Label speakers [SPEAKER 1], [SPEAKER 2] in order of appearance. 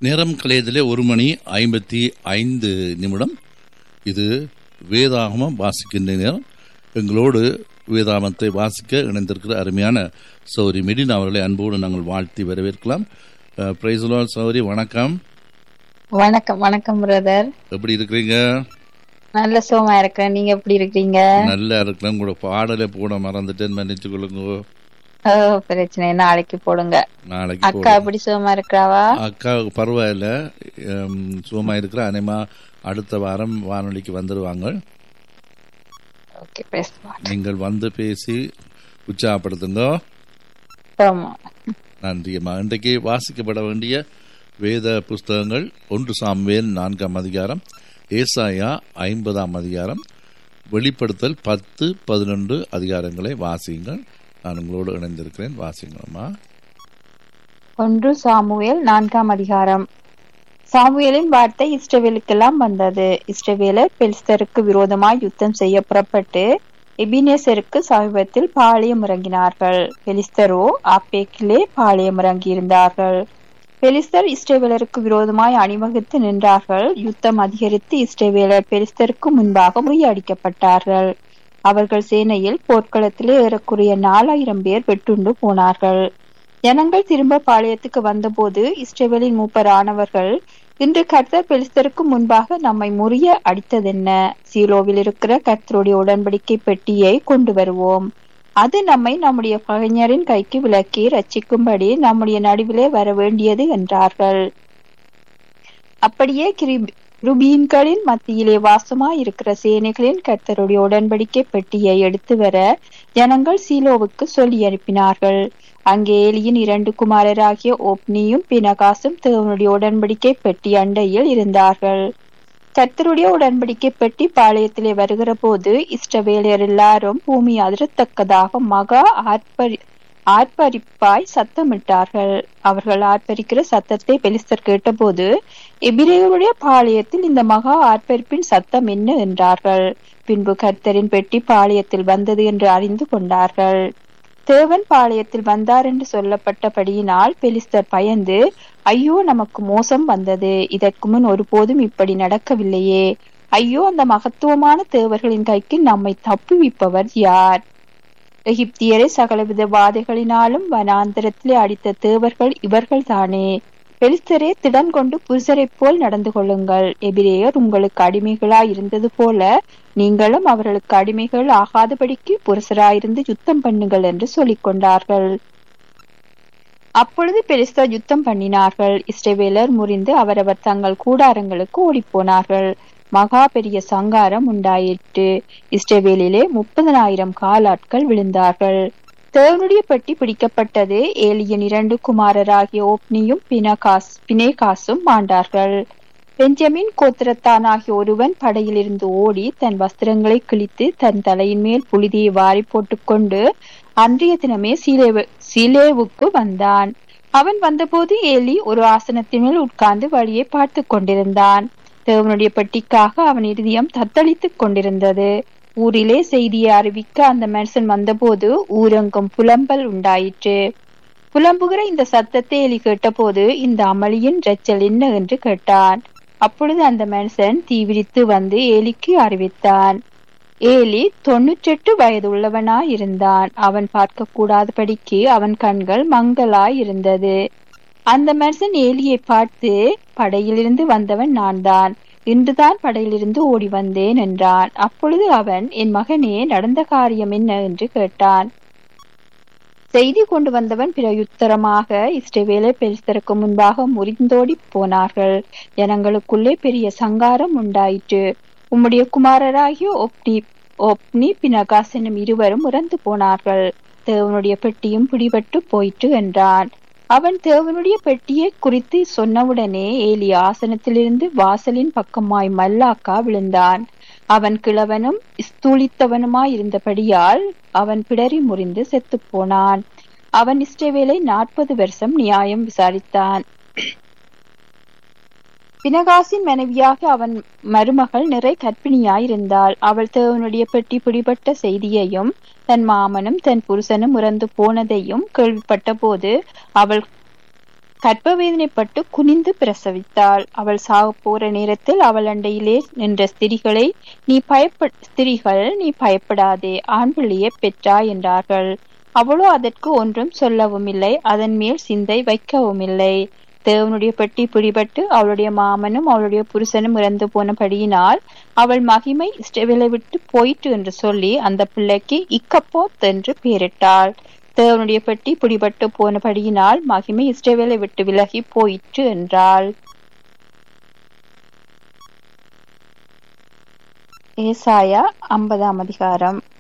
[SPEAKER 1] நேரம் கலையதிலே ஒரு மணி ஐம்பத்தி ஐந்து நிமிடம் இது வேதாகமம் வாசிக்கின்ற நேரம் எங்களோடு வேதாகமத்தை வாசிக்க இணைந்திருக்கிற அருமையான சௌரி மெடின் அவர்களை அன்போடு நாங்கள் வாழ்த்தி வரவேற்கலாம் பிரைஸ்லோ சௌரி வணக்கம்
[SPEAKER 2] வணக்கம் வணக்கம் பிரதர்
[SPEAKER 1] எப்படி இருக்கிறீங்க
[SPEAKER 2] நல்ல சுகமா இருக்கிறேன் நீங்க எப்படி இருக்கிறீங்க
[SPEAKER 1] நல்லா இருக்கிறேன் உங்களோட பாடலை போட மறந்துட்டேன்னு மன்னிச்சு கொள்ளுங்க
[SPEAKER 2] ஓ, பிரச்சனை இல்லை, நாளைக்கு போடுங்க
[SPEAKER 1] நாளைக்கு
[SPEAKER 2] அக்கா
[SPEAKER 1] போடுறேன்.
[SPEAKER 2] எப்படி சுகமா இருக்கிறாவா
[SPEAKER 1] அக்கா பரவாயில்ல எம், சுகமா இருக்கிற அனைமா அடுத்த வாரம் வானொலிக்கு வந்துடுவாங்க
[SPEAKER 2] ஓகே பேசுவா
[SPEAKER 1] நீங்கள் வந்து பேசி உற்சாகப்படுத்துங்க
[SPEAKER 2] ஆமா
[SPEAKER 1] நன்றியம்மா இன்றைக்கு வாசிக்கப்பட வேண்டிய வேத புஸ்தகங்கள் ஒன்று சாம்வேல் நான்காம் அதிகாரம் ஏசாயா ஐம்பதாம் அதிகாரம் வெளிப்படுத்தல் பத்து பதினொன்று அதிகாரங்களை வாசியுங்கள் நான் உங்களோடு இணைந்திருக்கிறேன் வாசிங்கம்மா
[SPEAKER 2] ஒன்று சாமுவேல் நான்காம் அதிகாரம் சாமுவேலின் வார்த்தை இஸ்ரவேலுக்கெல்லாம் வந்தது இஸ்ரவேலர் பெலிஸ்தருக்கு விரோதமாய் யுத்தம் செய்ய புறப்பட்டு எபினேசருக்கு சமீபத்தில் பாளையம் இறங்கினார்கள் பெலிஸ்தரோ ஆப்பேக்கிலே பாளையம் இறங்கியிருந்தார்கள் பெலிஸ்தர் இஸ்ரவேலருக்கு விரோதமாய் அணிவகுத்து நின்றார்கள் யுத்தம் அதிகரித்து இஸ்ரவேலர் பெலிஸ்தருக்கு முன்பாக முறியடிக்கப்பட்டார்கள் அவர்கள் சேனையில் போர்க்களத்திலே ஏறக்குறைய நாலாயிரம் பேர் வெட்டுண்டு போனார்கள் ஜனங்கள் திரும்ப பாளையத்துக்கு வந்தபோது இஸ்ரவேலின் மூப்பரானவர்கள் இன்று கர்த்தர் பெலிஸ்தருக்கு முன்பாக நம்மை முறிய அடித்ததென்ன சீலோவில் இருக்கிற கர்த்தருடைய உடன்படிக்கை பெட்டியை கொண்டு வருவோம் அது நம்மை நம்முடைய பகைஞரின் கைக்கு விலக்கி ரட்சிக்கும்படி நம்முடைய நடுவிலே வர வேண்டியது என்றார்கள் அப்படியே கிரிப்- ருபீன்களின் மத்தியிலே வாசமாய் இருக்கிற சேனைகளின் கர்த்தருடைய உடன்படிக்கை பெட்டியை எடுத்து வர ஜனங்கள் சீலோவுக்கு சொல்லி அனுப்பினார்கள் அங்கே ஏலியின் இரண்டு குமாரராகிய ஓப்னியும் பினகாசும் தேவனுடைய உடன்படிக்கை பெட்டி அண்டையில் இருந்தார்கள் கர்த்தருடைய உடன்படிக்கை பெட்டி பாளையத்திலே வருகிற போது இஷ்டவேலையர் எல்லாரும் பூமி அதிரத்தக்கதாக மகா ஆர்ப்பரி ஆர்ப்பரிப்பாய் சத்தமிட்டார்கள் அவர்கள் ஆர்ப்பரிக்கிற சத்தத்தை பெலிஸ்தர் கேட்டபோது எபிரேயருடைய பாளையத்தில் இந்த மகா ஆர்ப்பரிப்பின் சத்தம் என்ன என்றார்கள் பின்பு கர்த்தரின் பெட்டி பாளையத்தில் வந்தது என்று அறிந்து கொண்டார்கள் தேவன் பாளையத்தில் வந்தார் என்று சொல்லப்பட்டபடியினால் பெலிஸ்தர் பயந்து ஐயோ நமக்கு மோசம் வந்தது இதற்கு முன் ஒருபோதும் இப்படி நடக்கவில்லையே ஐயோ அந்த மகத்துவமான தேவர்களின் கைக்கு நம்மை தப்புவிப்பவர் யார் எகிப்தியரை சகலவித வாதைகளினாலும் வனாந்தரத்திலே அடித்த தேவர்கள் இவர்கள் தானே பெலிஸ்தரே திடன் கொண்டு புருஷரைப் போல் நடந்து கொள்ளுங்கள் எபிரேயர் உங்களுக்கு அடிமைகளாய் இருந்தது போல நீங்களும் அவர்களுக்கு அடிமைகள் ஆகாதபடிக்கு புருஷராயிருந்து யுத்தம் பண்ணுங்கள் என்று சொல்லிக் கொண்டார்கள் அப்பொழுது பெலிஸ்தர் யுத்தம் பண்ணினார்கள் இஸ்ரவேலர் முறிந்து அவரவர் தங்கள் கூடாரங்களுக்கு ஓடிப்போனார்கள் மகா பெரிய சங்காரம் உண்டாயிற்று இஸ்ரவேலிலே முப்பதனாயிரம் காலாட்கள் விழுந்தார்கள் தேவனுடைய பெட்டி பிடிக்கப்பட்டது ஏலியின் இரண்டு குமாரராகிய ஓப்னியும் பினகாஸ் பினேகாசும் மாண்டார்கள் பெஞ்சமின் கோத்திரத்தானாகிய ஒருவன் படையிலிருந்து ஓடி தன் வஸ்திரங்களை கிழித்து தன் தலையின் மேல் புழுதியை வாரி போட்டுக்கொண்டு அன்றைய தினமே சீலேவு சீலேவுக்கு வந்தான் அவன் வந்தபோது ஏலி ஒரு ஆசனத்தின் மேல் உட்கார்ந்து வழியை பார்த்து கொண்டிருந்தான் தேவனுடைய பெட்டிக்காக அவன் இருதயம் தத்தளித்துக் கொண்டிருந்தது ஊரிலே செய்தியை அறிவிக்க அந்த மனுஷன் வந்தபோது ஊரெங்கும் புலம்பல் உண்டாயிற்று புலம்புகிற இந்த சத்தத்தை எலி கேட்டபோது இந்த அமளியின் இரைச்சல் என்ன என்று கேட்டான் அப்பொழுது அந்த மனுஷன் தீவிரித்து வந்து ஏலிக்கு அறிவித்தான் ஏலி தொன்னூற்றெட்டு வயது உள்ளவனாய் இருந்தான் அவன் பார்க்க கூடாதபடிக்கு அவன் கண்கள் மங்கலாய் இருந்தது அந்த மனுஷன் ஏலியை பார்த்து படையிலிருந்து வந்தவன் நான் தான் இன்றுதான் படையிலிருந்து ஓடி வந்தேன் என்றான் அப்பொழுது அவன் என் மகனே நடந்த காரியம் என்ன என்று கேட்டான் செய்தி கொண்டு வந்தவன் பிரயுத்தரமாக இஸ்ரவேலை பெலிஸ்தருக்கு முன்பாக முறிந்தோடி போனார்கள் ஜனங்களுக்குள்ளே பெரிய சங்காரம் உண்டாயிற்று உம்முடைய குமாரராகிய ஒப்னி ஒப்னி பினகாஸ் என்னும் இருவரும் இறந்து போனார்கள் தேவனுடைய பெட்டியும் பிடிபட்டு போயிற்று என்றான் அவன் தேவனுடைய பெட்டியை குறித்து சொன்னவுடனே ஏலி ஆசனத்திலிருந்து வாசலின் பக்கமாய் மல்லாக்கா விழுந்தான் அவன் கிழவனும் ஸ்தூலித்தவனுமாய் இருந்தபடியால் அவன் பிடரி முறிந்து செத்துப் போனான் அவன் இஸ்ரவேலை நாற்பது வருஷம் நியாயம் விசாரித்தான் பினகாசின் மனைவியாக அவன் மருமகள் நிறை கற்பிணியாயிருந்தாள் அவள் தேவனுடைய பெட்டி பிடிபட்ட செய்தியையும் தன் மாமனும் தன் புருஷனும் இறந்து போனதையும் கேள்விப்பட்ட போது அவள் கர்ப்பவேதனைப்பட்டு குனிந்து பிரசவித்தாள் அவள் சாகப் போற நேரத்தில் அவள் அண்டையிலே நின்ற ஸ்திரிகளை நீ பயப்ப ஸ்திரிகள் நீ பயப்படாதே ஆண் பிள்ளையை பெற்றாய் என்றார்கள் அவளோ அதற்கு ஒன்றும் சொல்லவும் இல்லை அதன் மேல் சிந்தை வைக்கவும் இல்லை தேவனுடைய பெட்டி பிடிபட்டு அவளுடைய மாமனும் அவளுடைய புருஷனும் இறந்து போனபடியினால் அவள் மகிமை இஸ்ரவேலை விட்டு போயிற்று என்று சொல்லி அந்த பிள்ளைக்கு இக்கப்போத் என்று பெயரிட்டாள் தேவனுடைய பெட்டி பிடிபட்டு போனபடியினால் மகிமை இஸ்ரவேலை விட்டு விலகி போயிற்று என்றாள் ஏசாயா ஐம்பதாம் அதிகாரம்